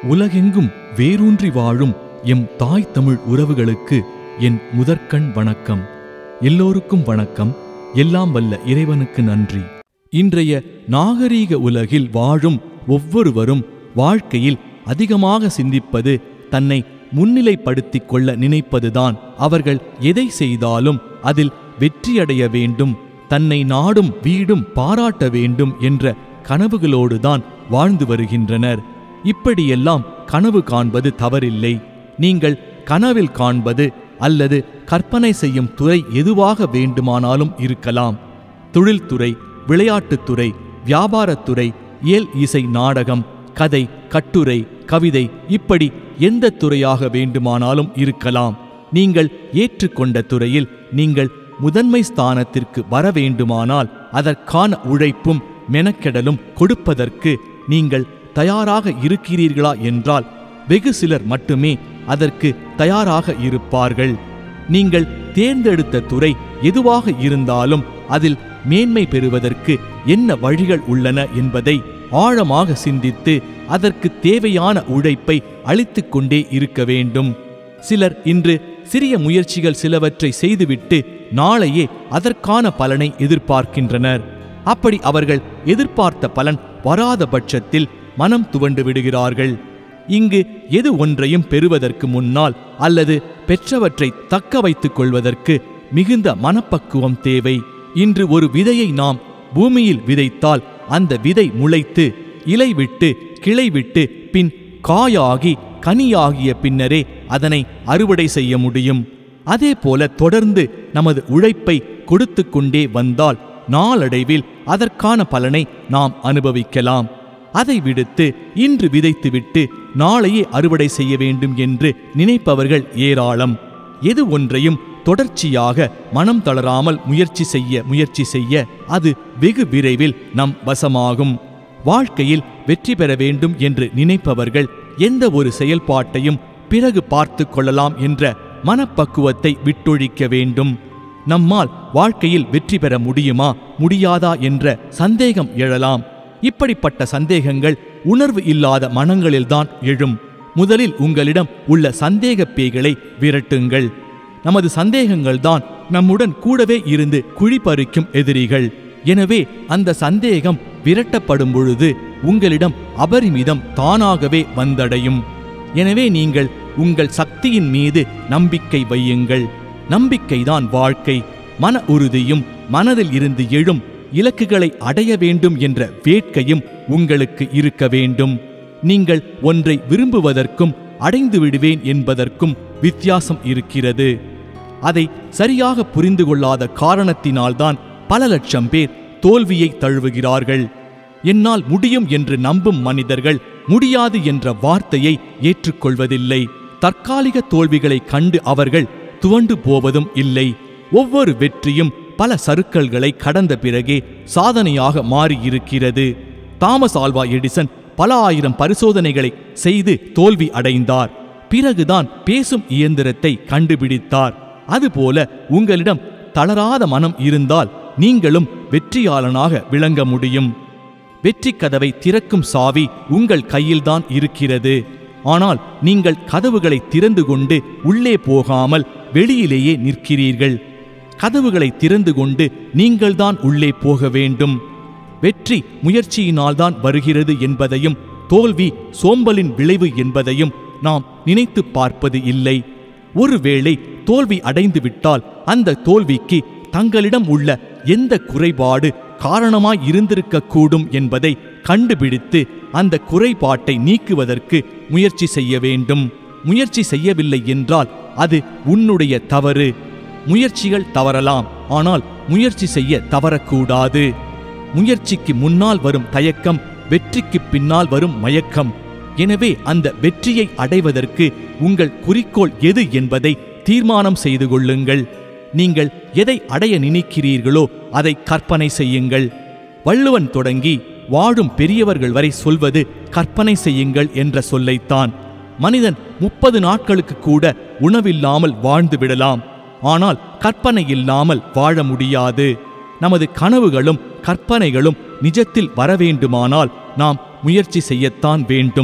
உலகெங்கும் வேரூன்றி வாழும் எம் தாய் தமிழ் உறவுகளுக்கு என் முதற்கண் வணக்கம் எல்லோருக்கும் வணக்கம் எல்லாம் வல்ல இறைவனுக்கு நன்றி இன்றைய நாகரீக உலகில் வாழும் ஒவ்வொருவரும் வாழ்க்கையில் அதிகமாக சிந்திப்பது தன்னை முன்னிலைப்படுத்திக் கொள்ள நினைப்பதுதான் அவர்கள் எதை செய்தாலும் அதில் வெற்றியடைய வேண்டும் தன்னை நாடும் வீடும் பாராட்ட வேண்டும் என்ற கனவுகளோடுதான் வாழ்ந்து வருகின்றனர் இப்படியெல்லாம் கனவு காண்பது தவறில்லை நீங்கள் கனவில் காண்பது அல்லது கற்பனை செய்யும் துறை எதுவாக வேண்டுமானாலும் இருக்கலாம் தொழில்துறை விளையாட்டுத்துறை வியாபாரத்துறை இயல் இசை நாடகம் கதை கட்டுரை கவிதை இப்படி எந்த துறையாக வேண்டுமானாலும் இருக்கலாம் நீங்கள் ஏற்றுக்கொண்ட துறையில் நீங்கள் முதன்மை ஸ்தானத்திற்கு வர வேண்டுமானால் அதற்கான உழைப்பும் மெனக்கெடலும் கொடுப்பதற்கு நீங்கள் தயாராக இருக்கிறீர்களா என்றால் வெகு சிலர் மட்டுமே அதற்கு தயாராக இருப்பார்கள் நீங்கள் தேர்ந்தெடுத்த துறை எதுவாக இருந்தாலும் அதில் மேன்மை பெறுவதற்கு என்ன வழிகள் உள்ளன என்பதை ஆழமாக சிந்தித்து அதற்கு தேவையான உழைப்பை அளித்துக் கொண்டே இருக்க வேண்டும் சிலர் இன்று சிறிய முயற்சிகள் சிலவற்றை செய்துவிட்டு நாளையே அதற்கான பலனை எதிர்பார்க்கின்றனர் அப்படி அவர்கள் எதிர்பார்த்த பலன் வராத பட்சத்தில் மனம் துவண்டு விடுகிறார்கள் இங்கு எது ஒன்றையும் பெறுவதற்கு முன்னால் அல்லது பெற்றவற்றை தக்க வைத்துக் கொள்வதற்கு மிகுந்த மனப்பக்குவம் தேவை இன்று ஒரு விதையை நாம் பூமியில் விதைத்தால் அந்த விதை முளைத்து இலை விட்டு கிளை விட்டு பின் காயாகி கனியாகிய பின்னரே அதனை அறுவடை செய்ய முடியும் அதே போல தொடர்ந்து நமது உழைப்பை கொடுத்து கொண்டே வந்தால் நாளடைவில் அதற்கான பலனை நாம் அனுபவிக்கலாம் அதை விடுத்து இன்று விதைத்துவிட்டு நாளையே அறுவடை செய்ய வேண்டும் என்று நினைப்பவர்கள் ஏராளம் எது ஒன்றையும் தொடர்ச்சியாக மனம் தளராமல் முயற்சி செய்ய முயற்சி செய்ய அது வெகு விரைவில் நம் வசமாகும் வாழ்க்கையில் வெற்றி பெற வேண்டும் என்று நினைப்பவர்கள் எந்த ஒரு செயல்பாட்டையும் பிறகு பார்த்து கொள்ளலாம் என்ற மனப்பக்குவத்தை விட்டொழிக்க வேண்டும் நம்மால் வாழ்க்கையில் வெற்றி பெற முடியுமா முடியாதா என்ற சந்தேகம் எழலாம் இப்படிப்பட்ட சந்தேகங்கள் உணர்வு இல்லாத மனங்களில்தான் எழும் முதலில் உங்களிடம் உள்ள சந்தேக பேய்களை விரட்டுங்கள் நமது சந்தேகங்கள்தான் நம்முடன் கூடவே இருந்து குழிபறிக்கும் எதிரிகள் எனவே அந்த சந்தேகம் விரட்டப்படும் பொழுது உங்களிடம் அபரிமிதம் தானாகவே வந்தடையும் எனவே நீங்கள் உங்கள் சக்தியின் மீது நம்பிக்கை வையுங்கள் நம்பிக்கைதான் வாழ்க்கை மன உறுதியும் மனதில் இருந்து எழும் இலக்குகளை அடைய வேண்டும் என்ற வேட்கையும் உங்களுக்கு இருக்க வேண்டும் நீங்கள் ஒன்றை விரும்புவதற்கும் அடைந்து விடுவேன் என்பதற்கும் வித்தியாசம் இருக்கிறது அதை சரியாக புரிந்து கொள்ளாத காரணத்தினால்தான் பல லட்சம் பேர் தோல்வியை தழுவுகிறார்கள் என்னால் முடியும் என்று நம்பும் மனிதர்கள் முடியாது என்ற வார்த்தையை ஏற்றுக்கொள்வதில்லை தற்காலிக தோல்விகளை கண்டு அவர்கள் துவண்டு போவதும் இல்லை ஒவ்வொரு வெற்றியும் பல சறுக்கல்களை கடந்த பிறகே சாதனையாக மாறியிருக்கிறது தாமஸ் ஆல்வா எடிசன் பல ஆயிரம் பரிசோதனைகளை செய்து தோல்வி அடைந்தார் பிறகுதான் பேசும் இயந்திரத்தை கண்டுபிடித்தார் அதுபோல உங்களிடம் தளராத மனம் இருந்தால் நீங்களும் வெற்றியாளனாக விளங்க முடியும் வெற்றி கதவை திறக்கும் சாவி உங்கள் கையில்தான் இருக்கிறது ஆனால் நீங்கள் கதவுகளை திறந்து கொண்டு உள்ளே போகாமல் வெளியிலேயே நிற்கிறீர்கள் கதவுகளை திறந்து கொண்டு நீங்கள்தான் உள்ளே போக வேண்டும் வெற்றி முயற்சியினால்தான் வருகிறது என்பதையும் தோல்வி சோம்பலின் விளைவு என்பதையும் நாம் நினைத்து பார்ப்பது இல்லை ஒருவேளை தோல்வி அடைந்து விட்டால் அந்த தோல்விக்கு தங்களிடம் உள்ள எந்த குறைபாடு காரணமாய் இருந்திருக்க கூடும் என்பதை கண்டுபிடித்து அந்த குறைபாட்டை நீக்குவதற்கு முயற்சி செய்ய வேண்டும் முயற்சி செய்யவில்லை என்றால் அது உன்னுடைய தவறு முயற்சிகள் தவறலாம் ஆனால் முயற்சி செய்ய தவறக்கூடாது முயற்சிக்கு முன்னால் வரும் தயக்கம் வெற்றிக்கு பின்னால் வரும் மயக்கம் எனவே அந்த வெற்றியை அடைவதற்கு உங்கள் குறிக்கோள் எது என்பதை தீர்மானம் செய்து கொள்ளுங்கள் நீங்கள் எதை அடைய நினைக்கிறீர்களோ அதை கற்பனை செய்யுங்கள் வள்ளுவன் தொடங்கி வாழும் பெரியவர்கள் வரை சொல்வது கற்பனை செய்யுங்கள் என்ற சொல்லைத்தான் மனிதன் முப்பது நாட்களுக்கு கூட உணவில்லாமல் வாழ்ந்து விடலாம் ஆனால் கற்பனை இல்லாமல் வாழ முடியாது நமது கனவுகளும் கற்பனைகளும் நிஜத்தில் வர வேண்டுமானால் நாம் முயற்சி செய்யத்தான் வேண்டும்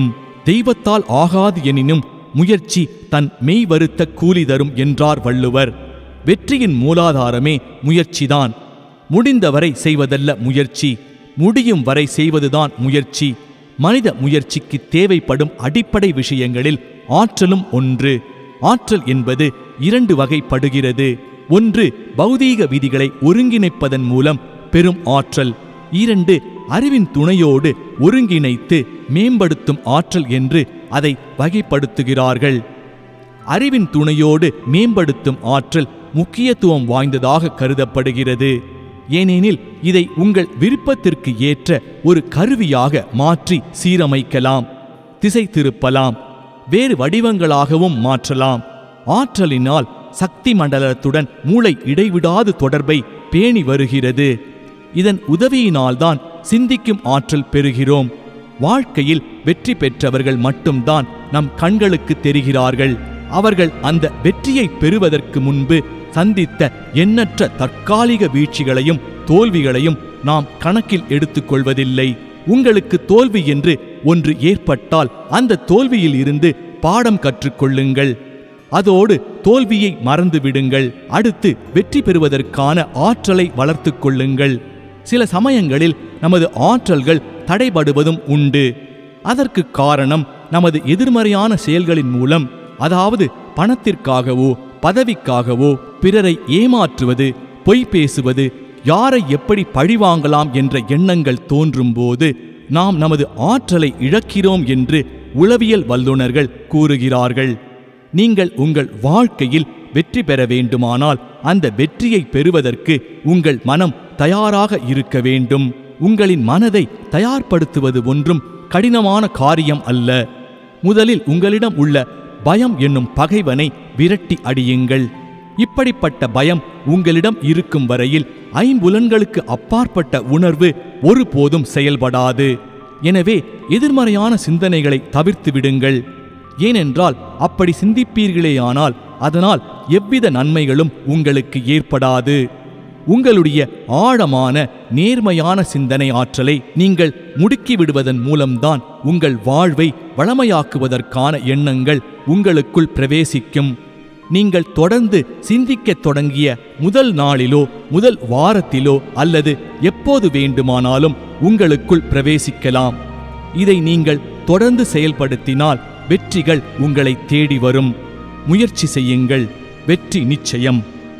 தெய்வத்தால் ஆகாது எனினும் முயற்சி தன் மெய் வருத்த கூலி தரும் என்றார் வள்ளுவர் வெற்றியின் மூலாதாரமே முயற்சிதான் முடிந்தவரை செய்வதல்ல முயற்சி முடியும் வரை செய்வதுதான் முயற்சி மனித முயற்சிக்கு தேவைப்படும் அடிப்படை விஷயங்களில் ஆற்றலும் ஒன்று ஆற்றல் என்பது இரண்டு வகைப்படுகிறது ஒன்று பௌதீக விதிகளை ஒருங்கிணைப்பதன் மூலம் பெரும் ஆற்றல் இரண்டு அறிவின் துணையோடு ஒருங்கிணைத்து மேம்படுத்தும் ஆற்றல் என்று அதை வகைப்படுத்துகிறார்கள் அறிவின் துணையோடு மேம்படுத்தும் ஆற்றல் முக்கியத்துவம் வாய்ந்ததாக கருதப்படுகிறது ஏனெனில் இதை உங்கள் விருப்பத்திற்கு ஏற்ற ஒரு கருவியாக மாற்றி சீரமைக்கலாம் திசை திருப்பலாம் வேறு வடிவங்களாகவும் மாற்றலாம் ஆற்றலினால் சக்தி மண்டலத்துடன் மூளை இடைவிடாது தொடர்பை பேணி வருகிறது இதன் உதவியினால்தான் சிந்திக்கும் ஆற்றல் பெறுகிறோம் வாழ்க்கையில் வெற்றி பெற்றவர்கள் மட்டும்தான் நம் கண்களுக்கு தெரிகிறார்கள் அவர்கள் அந்த வெற்றியை பெறுவதற்கு முன்பு சந்தித்த எண்ணற்ற தற்காலிக வீழ்ச்சிகளையும் தோல்விகளையும் நாம் கணக்கில் எடுத்துக்கொள்வதில்லை உங்களுக்கு தோல்வி என்று ஒன்று ஏற்பட்டால் அந்த தோல்வியில் இருந்து பாடம் கற்றுக்கொள்ளுங்கள் அதோடு தோல்வியை மறந்து விடுங்கள் அடுத்து வெற்றி பெறுவதற்கான ஆற்றலை வளர்த்துக் கொள்ளுங்கள் சில சமயங்களில் நமது ஆற்றல்கள் தடைபடுவதும் உண்டு அதற்கு காரணம் நமது எதிர்மறையான செயல்களின் மூலம் அதாவது பணத்திற்காகவோ பதவிக்காகவோ பிறரை ஏமாற்றுவது பொய் பேசுவது யாரை எப்படி பழிவாங்கலாம் என்ற எண்ணங்கள் தோன்றும்போது நாம் நமது ஆற்றலை இழக்கிறோம் என்று உளவியல் வல்லுநர்கள் கூறுகிறார்கள் நீங்கள் உங்கள் வாழ்க்கையில் வெற்றி பெற வேண்டுமானால் அந்த வெற்றியை பெறுவதற்கு உங்கள் மனம் தயாராக இருக்க வேண்டும் உங்களின் மனதை தயார்படுத்துவது ஒன்றும் கடினமான காரியம் அல்ல முதலில் உங்களிடம் உள்ள பயம் என்னும் பகைவனை விரட்டி அடியுங்கள் இப்படிப்பட்ட பயம் உங்களிடம் இருக்கும் வரையில் ஐம்புலன்களுக்கு அப்பாற்பட்ட உணர்வு ஒருபோதும் செயல்படாது எனவே எதிர்மறையான சிந்தனைகளை தவிர்த்து விடுங்கள் ஏனென்றால் அப்படி சிந்திப்பீர்களேயானால் அதனால் எவ்வித நன்மைகளும் உங்களுக்கு ஏற்படாது உங்களுடைய ஆழமான நேர்மையான சிந்தனை ஆற்றலை நீங்கள் முடுக்கி விடுவதன் மூலம்தான் உங்கள் வாழ்வை வளமையாக்குவதற்கான எண்ணங்கள் உங்களுக்குள் பிரவேசிக்கும் நீங்கள் தொடர்ந்து சிந்திக்கத் தொடங்கிய முதல் நாளிலோ முதல் வாரத்திலோ அல்லது எப்போது வேண்டுமானாலும் உங்களுக்குள் பிரவேசிக்கலாம் இதை நீங்கள் தொடர்ந்து செயல்படுத்தினால் வெற்றிகள் உங்களை தேடி வரும் முயற்சி செய்யுங்கள் வெற்றி நிச்சயம்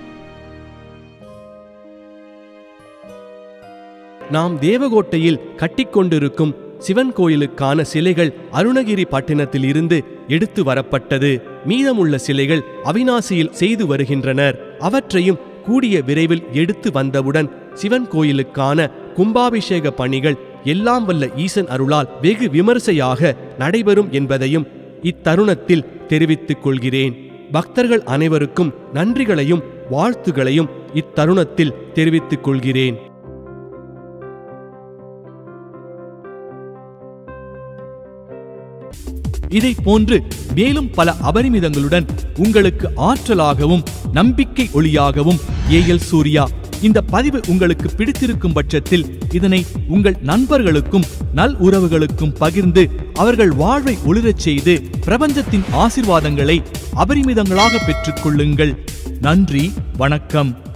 நாம் தேவகோட்டையில் கட்டிக்கொண்டிருக்கும் சிவன் கோயிலுக்கான சிலைகள் அருணகிரி பட்டினத்தில் இருந்து எடுத்து வரப்பட்டது மீதமுள்ள சிலைகள் அவிநாசியில் செய்து வருகின்றனர் அவற்றையும் கூடிய விரைவில் எடுத்து வந்தவுடன் சிவன் கோயிலுக்கான கும்பாபிஷேக பணிகள் எல்லாம் வல்ல ஈசன் அருளால் வெகு விமர்சையாக நடைபெறும் என்பதையும் இத்தருணத்தில் தெரிவித்துக் கொள்கிறேன் பக்தர்கள் அனைவருக்கும் நன்றிகளையும் வாழ்த்துகளையும் இத்தருணத்தில் தெரிவித்துக் கொள்கிறேன் இதை போன்று மேலும் பல அபரிமிதங்களுடன் உங்களுக்கு ஆற்றலாகவும் நம்பிக்கை ஒளியாகவும் ஏஎல் சூர்யா இந்த பதிவு உங்களுக்கு பிடித்திருக்கும் பட்சத்தில் இதனை உங்கள் நண்பர்களுக்கும் நல் உறவுகளுக்கும் பகிர்ந்து அவர்கள் வாழ்வை ஒளிரச் செய்து பிரபஞ்சத்தின் ஆசிர்வாதங்களை அபரிமிதங்களாக பெற்றுக்கொள்ளுங்கள் நன்றி வணக்கம்